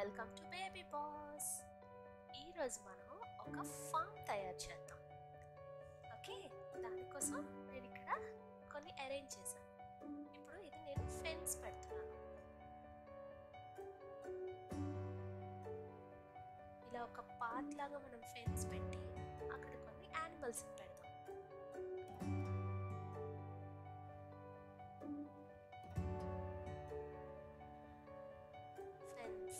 Welcome to baby boss ఈరోజు మనం ఒక ఫామ్ తయారు చేద్దాం ఓకే దానికోసం నేను ఇక్కడ కొన్ని అరేంజ్ చేశాను ఇప్పుడు ఇది నేను ఫెన్స్ పెడుతున్నాను ఇలా ఒక పాత్ లాగా మనం ఫెన్స్ పెట్టి అక్కడ కొన్ని యానిమల్స్ పెడదాం ఫెన్స్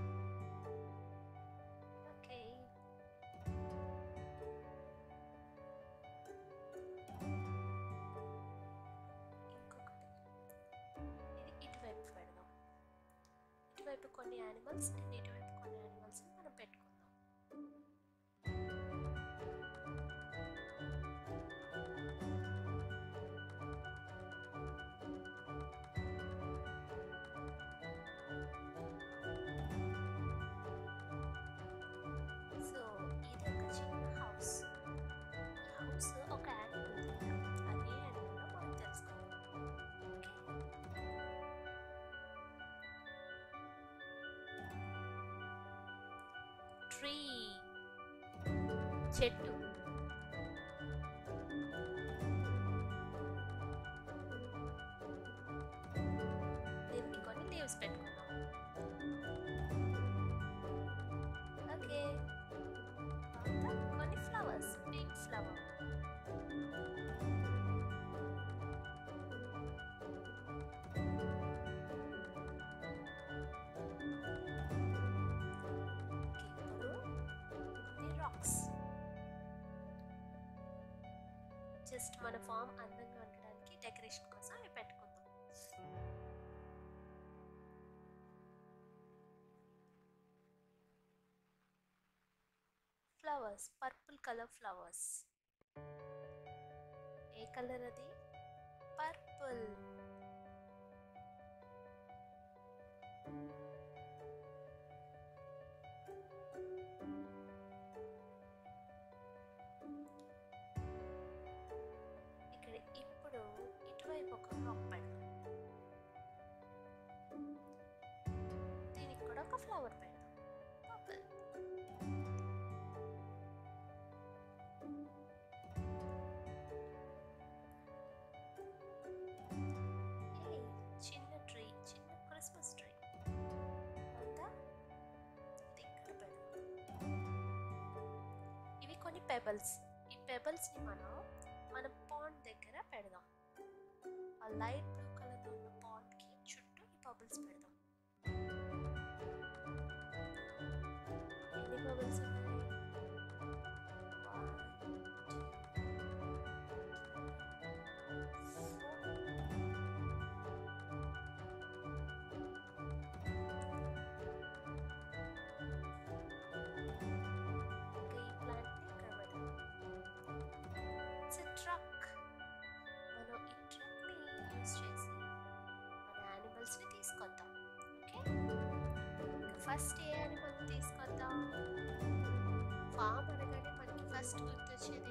ఓకే ఇంకొకటి ఇది ఇటువైపు పెడదాం ఇటువైపు కొన్ని యానిమల్స్ అండ్ ఇటువైపు కొన్ని యానిమల్స్ మనం పెట్టుకుందాం సో ఇది ఒక చిన్న హౌస్ ఈ హౌస్ ఒక యానిమల్ అదే యానిమల్ మనం తెలుసుకుందాం ఓకే ట్రీ చెట్టు దీనికి కొన్ని లీవ్స్ పెట్టుకుందాం ఓకే తర్వాత కొన్ని ఫ్లవర్స్ పింక్ ఫ్లవర్ ఇప్పుడు కొన్ని రాక్స్ జస్ట్ మన ఫామ్ అందంగా ఉండడానికి డెకరేషన్ కోసం అవి పెట్టుకుందాం ఫ్లవర్స్ పర్పుల్ కలర్ ఫ్లవర్స్ ఏ కలర్ అది పర్పుల్ ఇక్కడ ఇప్పుడు ఇటువైపు ఒక రాక్ పెడదాం దీనికి కూడా ఒక ఫ్లవర్ పెడదాం పర్పుల్ ఏ చిన్న ట్రీ చిన్న క్రిస్మస్ ట్రీ అంతా ఇది ఇక్కడ పెడదాం ఇవి కొన్ని పెబల్స్ ఈ పెబల్స్ ని మనం మన పాండ్ దగ్గర పెడదాం ఆ లైట్ బ్లూ కలర్ ఉన్న పాండ్ కి చుట్టూ ఈ బబుల్స్ పెడదాం ఎన్ని బబుల్స్ ఉన్నాయి One, two, four. ఇంకా ఈ ప్లాంట్ ఇక్కడ పెడదాం ఇట్స్ ఎ ట్రక్ మనం ఈ ట్రక్ ని యూజ్ చేసి మన యానిమల్స్ ని తీసుకొద్దాం ఓకే ఫస్ట్ ఏ యానిమల్ తీసుకొద్దాం ఫామ్ అనగానే మనకి ఫస్ట్ గుర్తొచ్చేది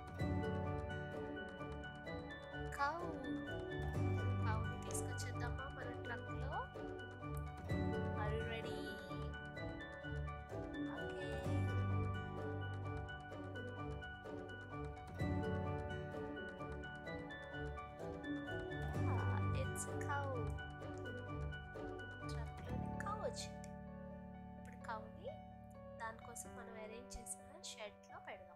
కౌ కౌని తీసుకొచ్చేద్దామా మన ట్రక్ లో are you ready okay it's cow ట్రక్లోని కౌ వచ్చింది ఇప్పుడు కౌని దానికోసం మనం అరేంజ్ చేసిన షెడ్లో పెడదాం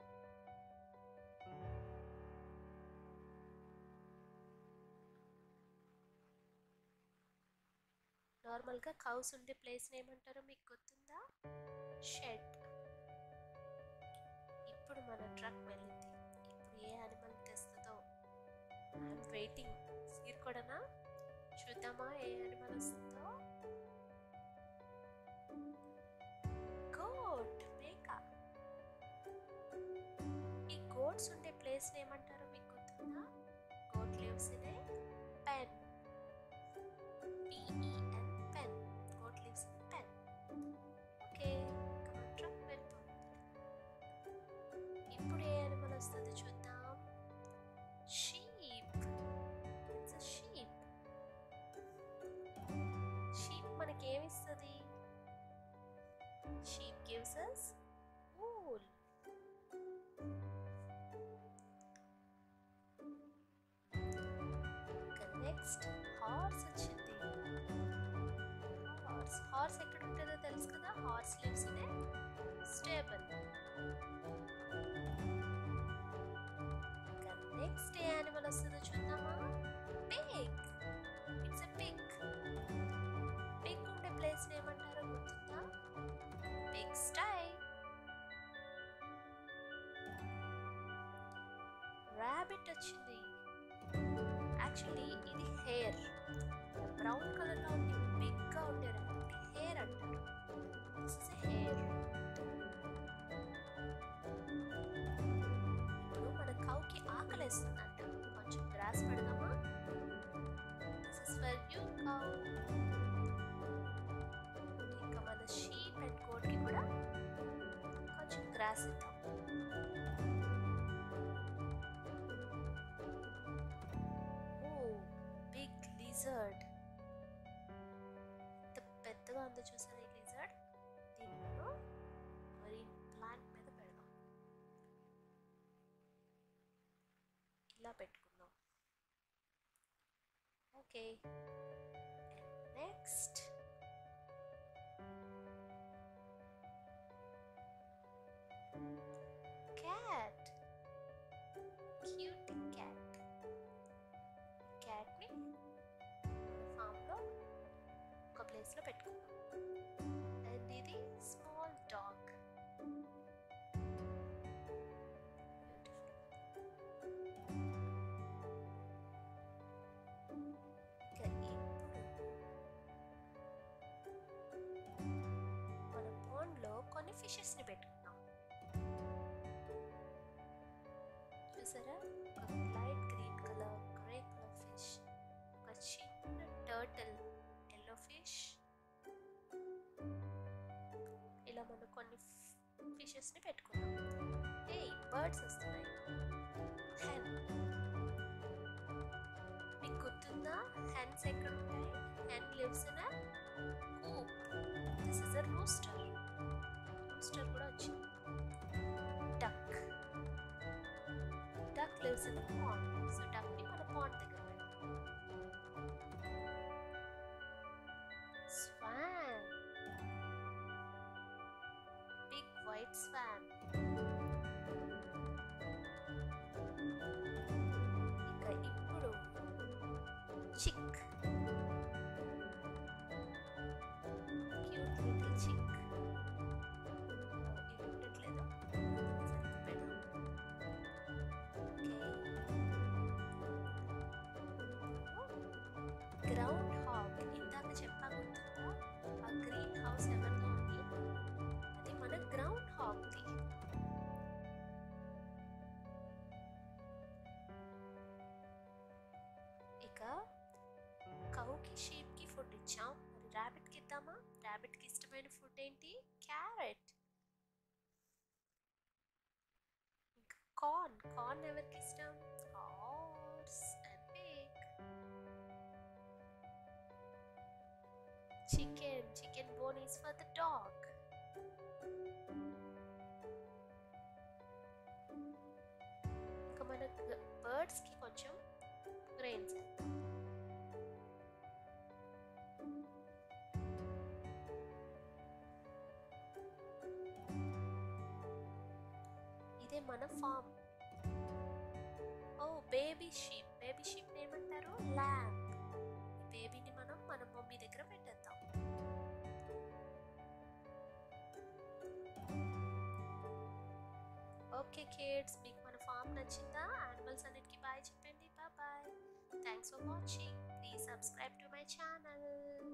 నార్మల్గా కౌస్ ఉండే ప్లేస్ ఏమంటారో మీకు గుర్తుందా షెడ్ ఇప్పుడు మన ట్రక్ వెళ్ళింది ఇప్పుడు ఏ యానిమల్ తెస్తుందో ఐఎమ్ వెయిటింగ్ సీర్ కూడానా చూద్దామా ఏ యానిమల్ వస్తుందో గోట్ మేక ఈ గోట్స్ ఉండే ప్లేస్ ఏమంటారో మీకు గుర్తుందా goat lives in a pen P E N pen goat lives in pen okay come on truck వెళ్ళిపోతుంది ఇప్పుడు ఏ యానిమల్ వస్తుందో చూద్దాం షీప్ ఇట్స్ షీప్ షీప్ మనకి ఏమిస్తుంది this is wool next horse వచ్చింది హార్స్ హార్స్ ఎక్కడ ఉంటుందో తెలుసు కదా horse lives in stable next ఏ యానిమల్ వస్తుందో చూద్దామా pig it's a pig pig ఉండే ప్లేస్ ఏమంటారో గుర్తుందా పిగ్ స్టై ర్యాబిట్ వచ్చింది యాక్చువల్లీ ఇది హెయిర్ బ్రౌన్ కలర్లో ఉండి బిగ్గా ఉండేది హెయిర్ అంటారు దిస్ ఇస్ హెయిర్ ఇప్పుడు మన కౌకి ఆకలేస్తుందంట కొంచెం గ్రాస్ పెడదామా this is for you cow ఇంకా మన షీప్ అండ్ కోడ్కి కూడా కొంచెం గ్రాస్ ఇద్దాం బిగ్ లిజర్డ్ ఎంత పెద్దగా ఉందో చూసారా ఈ లిజర్డ్ దీన్ని మనం గ్రీన్ ప్లాంట్ మీద పెడదాం ఇలా పెట్టుకుందాం okay next cat cute cat క్యాట్ని ఫామ్లో ఒక ప్లేస్లో పెట్టుకుందాం అండ్ ఇది స్మాల్ డాగ్ మన పాండ్లో కొన్ని ఫిషెస్ని పెట్టుకుందాం చూసారా ఒక light green colour grey colour fish ఒక చిన్న టర్టిల్ ఎల్లో ఫిష్ ఇలా మనం కొన్ని ఫిషెస్ని పెట్టుకున్నాం ఏ బర్డ్స్ వస్తున్నాయి హెన్ మీకు గుర్తుందా హెన్స్ ఎక్కడ ఉంటాయి hen lives in coop this is a rooster rooster కూడా వచ్చింది duck duck lives in pond so duck ని మన పాండ్ దగ్గర పెడతాం స్వాన్ బిగ్ వైట్ స్వాన్ ఇక ఇప్పుడు చిక్ క్యూట్ లిటిల్ చిక్ ఇది ఉండట్లేదు పెడదాం గ్రౌండ్ హాగ్ ఇందాక చెప్పా గుర్తుందా ఆ గ్రీన్ హౌస్ ఎవరిదో ఉంది అది మన గ్రౌండ్ హాగ్ది ఇక కౌకి షీప్కి ఫుడ్ ఇచ్చాం మరి ర్యాబిట్కి ఇద్దామా ర్యాబిట్కి ఇష్టమైన ఫుడ్ ఏంటి క్యారెట్ ఇంకా కార్న్ కార్న్ ఎవరికి ఇష్టం horse and pig chicken chicken bone is for the dog ఇంకా మన బర్డ్స్కి కొంచెం గ్రెయిన్స్ ఇదే మన ఫామ్ ఓ బేబీ షీప్ బేబీ షీప్ ఏమంటారు ల్యాంబ్ ఈ బేబీని మనం మన మమ్మీ దగ్గర పెట్టేద్దాం ఓకే కిడ్స్ మీకు మన ఫామ్ నచ్చిందా యానిమల్స్ అన్నిటికీ బాయ్ చెప్పండి bye thanks for watching please subscribe to my channel